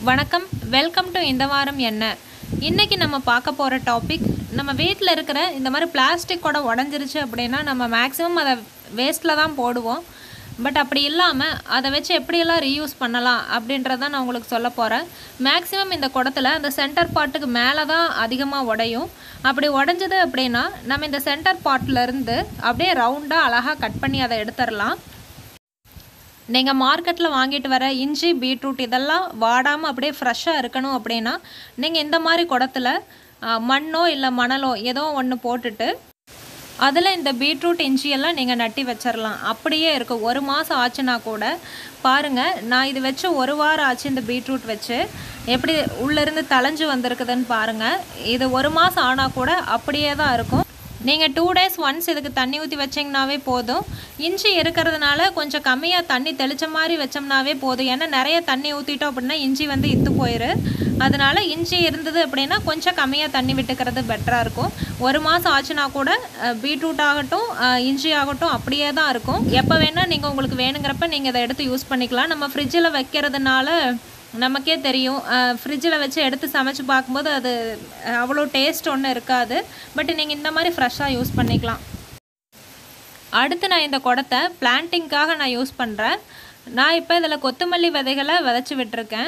வணக்கம் welcome to இந்த வாரம் என்ன இன்றைக்கி நம்ம பார்க்க போகிற டாபிக் நம்ம வீட்டில் இருக்கிற இந்த மாதிரி பிளாஸ்டிக் கூட உடஞ்சிருச்சு அப்படின்னா நம்ம மேக்ஸிமம் அதை வேஸ்ட்டில் தான் போடுவோம் பட் அப்படி இல்லாமல் அதை வச்சு எப்படியெல்லாம் ரீயூஸ் பண்ணலாம் அப்படின்றத நான் உங்களுக்கு சொல்ல போகிறேன் மேக்ஸிமம் இந்த குடத்துல அந்த சென்டர் பார்ட்டுக்கு மேலே தான் அதிகமாக உடையும் அப்படி உடஞ்சது அப்படின்னா நம்ம இந்த சென்டர் பார்ட்லேருந்து அப்படியே ரவுண்டாக அழகாக கட் பண்ணி அதை எடுத்துடலாம் நீங்கள் மார்க்கெட்டில் வாங்கிட்டு வர இஞ்சி பீட்ரூட் இதெல்லாம் வாடாமல் அப்படியே ஃப்ரெஷ்ஷாக இருக்கணும் அப்படின்னா நீங்கள் இந்த மாதிரி குடத்துல ஆ, மண்ணோ இல்லை மணலோ ஏதோ ஒன்று போட்டுட்டு அதில் இந்த பீட்ரூட் இஞ்சியெல்லாம் நீங்கள் நட்டி வச்சிடலாம் அப்படியே இருக்கும் ஒரு மாதம் ஆச்சுன்னா கூட பாருங்கள் நான் இது வச்சு ஒரு வாரம் ஆச்சு இந்த பீட்ரூட் வச்சு எப்படி உள்ளேருந்து தளைஞ்சு வந்திருக்குதுன்னு பாருங்கள் இது ஒரு மாதம் ஆனால் கூட அப்படியே தான் இருக்கும் நீங்கள் டூ டேஸ் ஒன்ஸ் இதுக்கு தண்ணி ஊற்றி வச்சிங்கனாவே போதும் இஞ்சி இருக்கிறதுனால கொஞ்சம் கம்மியாக தண்ணி தெளித்த மாதிரி வச்சோம்னாவே போதும் ஏன்னா நிறைய தண்ணி ஊற்றிட்டோம் அப்படின்னா இஞ்சி வந்து இத்து போயிரு அதனால இஞ்சி இருந்தது அப்படின்னா கொஞ்சம் கம்மியாக தண்ணி விட்டுக்கிறது பெட்டராக இருக்கும் ஒரு மாதம் ஆச்சுன்னா கூட அஹ், பீட்ரூட் ஆகட்டும் அஹ், இஞ்சி ஆகட்டும் அப்படியே தான் இருக்கும் எப்போ வேணால் நீங்கள் உங்களுக்கு வேணுங்கிறப்ப நீங்கள் இதை எடுத்து யூஸ் பண்ணிக்கலாம் நம்ம ஃப்ரிட்ஜில் வைக்கிறதுனால நமக்கே தெரியும் ஃப்ரிட்ஜில் வச்சு எடுத்து சமைச்சு பார்க்கும்போது அது அஹ், அவ்வளோ டேஸ்ட் ஒன்றும் இருக்காது பட் நீங்கள் இந்த மாதிரி ஃப்ரெஷ்ஷாக யூஸ் பண்ணிக்கலாம் அடுத்து நான் இந்த குடத்தை பிளான்டிங்காக நான் யூஸ் பண்ணுறேன் நான் இப்போ இதில் கொத்தமல்லி விதைகளை விதைச்சி விட்டுருக்கேன்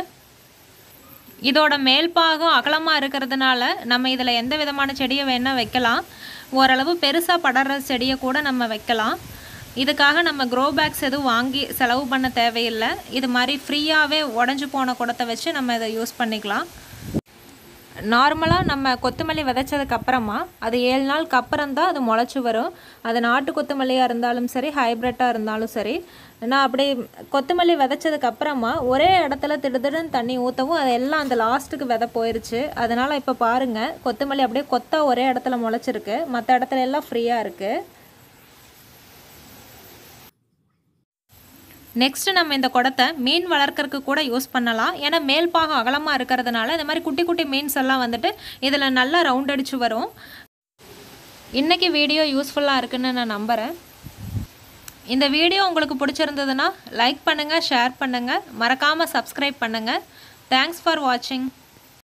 இதோட மேல் பாகம் அகலமாக இருக்கிறதுனால நம்ம இதில் எந்த விதமான செடியை வேணால் வைக்கலாம் ஓரளவு பெருசாக படர்ற செடியை கூட நம்ம வைக்கலாம் இதுக்காக நம்ம க்ரோ பேக்ஸ் எதுவும் வாங்கி செலவு பண்ண தேவையில்லை இது மாதிரி ஃப்ரீயாகவே உடஞ்சி போன குடத்தை வச்சு நம்ம இதை யூஸ் பண்ணிக்கலாம் நார்மலாக நம்ம கொத்தமல்லி விதைச்சதுக்கு அப்புறமா அது ஏழு நாளுக்கு அப்புறம் தான் அது முளைச்சி வரும் அது நாட்டு கொத்தமல்லியாக இருந்தாலும் சரி ஹைப்ரிட்டாக இருந்தாலும் சரி நான் அப்படி கொத்தமல்லி விதைச்சதுக்கு அப்புறமா ஒரே இடத்துல திடுதிடுன்னு தண்ணி ஊற்றவும் அது எல்லாம் அந்த லாஸ்ட்டுக்கு விதை போயிருச்சு அதனால் இப்போ பாருங்கள் கொத்தமல்லி அப்படியே கொத்தா ஒரே இடத்துல முளைச்சிருக்கு மற்ற இடத்துல எல்லாம் ஃப்ரீயாக இருக்குது நெக்ஸ்ட் நம்ம இந்த குடத்தை மீன் வளர்க்கறதுக்கு கூட யூஸ் பண்ணலாம் ஏன்னா மேல் பாகம் அகலமாக இருக்கிறதுனால இந்த மாதிரி குட்டி குட்டி மீன்ஸ் எல்லாம் வந்துட்டு இதில் நல்லா ரவுண்ட் அடிச்சு வரும் இன்றைக்கி வீடியோ யூஸ்ஃபுல்லாக இருக்குன்னு நான் நம்புகிறேன் இந்த வீடியோ உங்களுக்கு பிடிச்சிருந்ததுன்னா லைக் பண்ணுங்கள் ஷேர் பண்ணுங்கள் மறக்காமல் சப்ஸ்கிரைப் பண்ணுங்கள் தேங்க்ஸ் ஃபார் வாட்சிங்